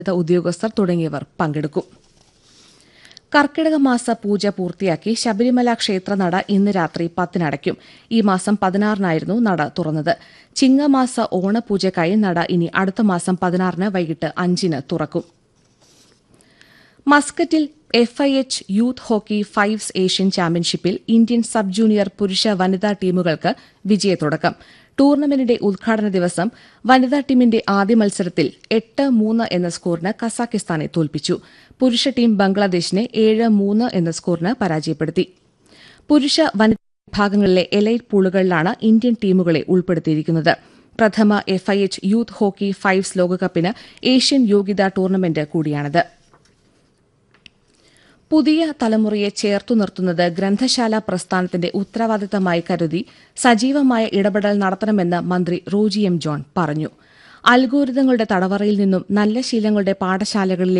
ഉദ്യോഗസ്ഥർ തുടങ്ങിയവർ പങ്കെടുക്കും കർക്കിടക മാസ പൂജ പൂർത്തിയാക്കി ശബരിമല ക്ഷേത്രനട ഇന്ന് രാത്രി പത്തിനടയ്ക്കും ഈ മാസം പതിനാറിനായിരുന്നു നട തുറന്നത് ചിങ്ങമാസ ഓണപൂജയ്ക്കായി നട ഇനി അടുത്ത മാസം പതിനാറിന് വൈകിട്ട് അഞ്ചിന് തുറക്കും മസ്കറ്റിൽ F I H youth hockey fives Asian ചാമ്പ്യൻഷിപ്പിൽ ഇന്ത്യൻ സബ് ജൂനിയർ പുരുഷ വനിതാ ടീമുകൾക്ക് വിജയത്തുടക്കം ടൂർണമെന്റിന്റെ ഉദ്ഘാടന ദിവസം വനിതാ ടീമിന്റെ ആദ്യ മത്സരത്തിൽ എട്ട് മൂന്ന് എന്ന സ്കോറിന് കസാഖിസ്ഥാനെ തോൽപ്പിച്ചു പുരുഷ ടീം ബംഗ്ലാദേശിനെ ഏഴ് മൂന്ന് എന്ന സ്കോറിന് പരാജയപ്പെടുത്തി പുരുഷ വനിതാ വിഭാഗങ്ങളിലെ എലൈറ്റ് പൂളുകളിലാണ് ഇന്ത്യൻ ടീമുകളെ ഉൾപ്പെടുത്തിയിരിക്കുന്നത് പ്രഥമ F I H youth hockey fives ലോകകപ്പിന് ഏഷ്യൻ യോഗ്യതാ ടൂർണമെന്റ് കൂടിയാണിത് പുതിയ തലമുറയെ ചേർത്തു നിർത്തുന്നത് ഗ്രന്ഥശാല പ്രസ്ഥാനത്തിന്റെ ഉത്തരവാദിത്തമായി കരുതി സജീവമായ ഇടപെടൽ നടത്തണമെന്ന് മന്ത്രി റോജി എം ജോൺ പറഞ്ഞു അൽഗോരിതങ്ങളുടെ തടവറയിൽ നിന്നും നല്ല ശീലങ്ങളുടെ പാഠശാലകളിലേക്ക്